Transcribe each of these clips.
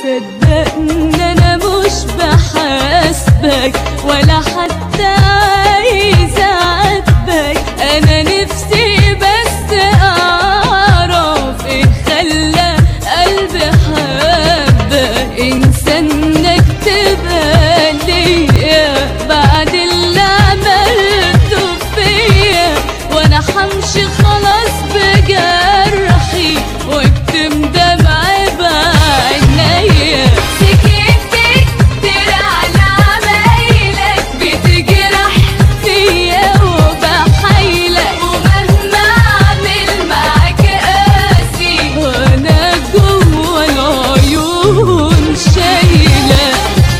صدقني انا مش بحاسبك ولا حتى عايزه اعاتبك انا نفسي بس اعرف ايه خلى قلبي حبك انسى انك تبقى ليا بعد اللي عملته فيا وانا حمشي خلاص بجرحي واكتم دمعي بعينيا سكت كتير على عمايلك بتجرح فيا وبحايلك ومهما اعمل معاك قاسي وانا جوا العيون شايله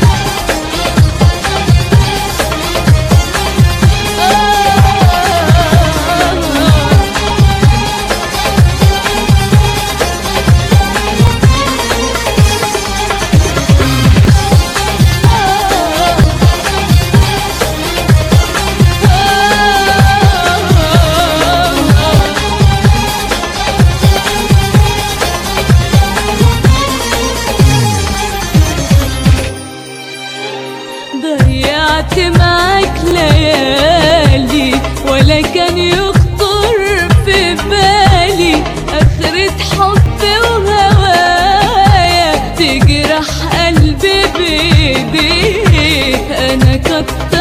ضيعت معاك ليالي ولا كان يخطر في بالي آخرة حب وهوايا تجرح قلبي بإيديك أنا كتر